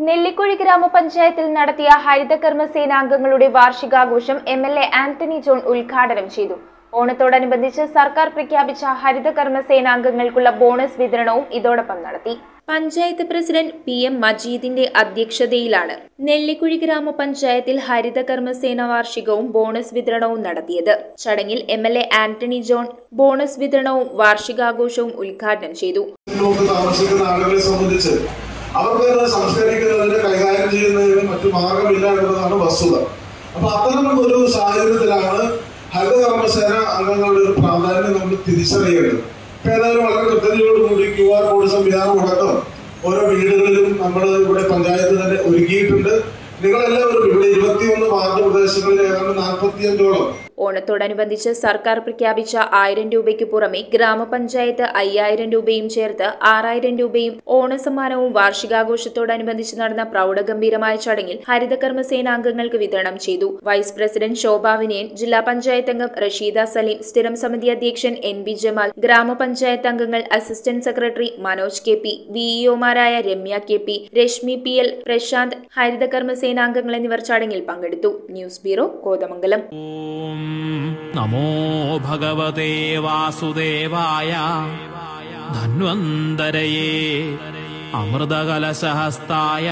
നെല്ലിക്കുഴി ഗ്രാമപഞ്ചായത്തിൽ നടത്തിയ ഹരിതകർമ്മ സേനാംഗങ്ങളുടെ വാർഷികാഘോഷം M L A Antony John ഉദ്ഘാടനം ചെയ്തു ഓണത്തോടനുബന്ധിച്ച് സർക്കാർ പ്രഖ്യാപിച്ച ഹരിതകർമ്മ സേനാംഗങ്ങൾക്കുള്ള ബോണസ് വിതരണവും ഇതോടൊപ്പം നടത്തി പഞ്ചായത്ത് പ്രസിഡന്റ് പി എം മജീദിന്റെ അധ്യക്ഷതയിലാണ് നെല്ലിക്കുഴി ഗ്രാമപഞ്ചായത്തിൽ ഹരിതകർമ്മ സേന വാർഷികവും ബോണസ് വിതരണവും നടത്തിയത് ചടങ്ങിൽ M L A Antony John bonus വിതരണവും വാർഷികാഘോഷവും ഉദ്ഘാടനം ചെയ്തു മുന്നോട്ട് താമസിക്കുന്ന ആളുകളെ സംബന്ധിച്ച് അവർക്ക് ഇത് സംസ്കരിക്കുന്നതിന് കൈകാര്യം ചെയ്യുന്നതിന് മറ്റു മാർഗമില്ല എന്നതാണ് വസ്തുത അപ്പൊ അത്തരം ഒരു സാഹചര്യത്തിലാണ് ഹരിതകർമ്മസേന അംഗങ്ങളുടെ ഒരു പ്രാധാന്യം നമ്മൾ തിരിച്ചറിയേണ്ടത് ഇപ്പൊ ഏതായാലും വളരെ കൃത്യതയോടുകൂടി ക്യു ആർ കോഡ് സംവിധാനം അടക്കം ഓരോ വീടുകളിലും നമ്മൾ ഇവിടെ പഞ്ചായത്ത് തന്നെ ഒരുക്കിയിട്ടുണ്ട് നിങ്ങളെല്ലാവരും ഇവിടെ ഇരുപത്തിയൊന്ന് വാർഡ് പ്രദേശങ്ങളിൽ ഏതാണ്ട് നാൽപ്പത്തിയഞ്ചോളം ഓണത്തോടനുബന്ധിച്ച് സർക്കാർ പ്രഖ്യാപിച്ച ആയിരം രൂപയ്ക്ക് പുറമെ ഗ്രാമപഞ്ചായത്ത് അയ്യായിരം രൂപയും ചേർത്ത് ആറായിരം രൂപയും ഓണസമ്മാനവും വാർഷികാഘോഷത്തോടനുബന്ധിച്ച് നടന്ന പ്രൗഢഗംഭീരമായ ചടങ്ങിൽ ഹരിതകർമ്മ സേനാംഗങ്ങൾക്ക് വിതരണം ചെയ്തു വൈസ് പ്രസിഡന്റ് ശോഭാ വിനയൻ ജില്ലാ പഞ്ചായത്ത് അംഗം റഷീദ സലീം സ്ഥിരം സമിതി അധ്യക്ഷൻ എൻ ബി ജമാൽ ഗ്രാമപഞ്ചായത്ത് അംഗങ്ങൾ assistant secretary Manoj K P വിഇഒമാരായ Ramya K P Rashmi P L Prashanth ഹരിതകർമ്മ സേനാംഗങ്ങൾ എന്നിവർ ചടങ്ങിൽ പങ്കെടുത്തു ന്യൂസ് ബ്യൂറോ കോതമംഗലം ॐ नमो भगवते वासुदेवाय धन्वन्तरये अमृतकलशहस्ताय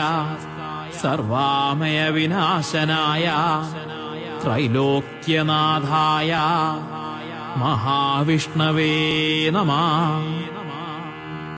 सर्वामयविनाशनाय त्रैलोक्यनाथाय महाविष्णवे नमः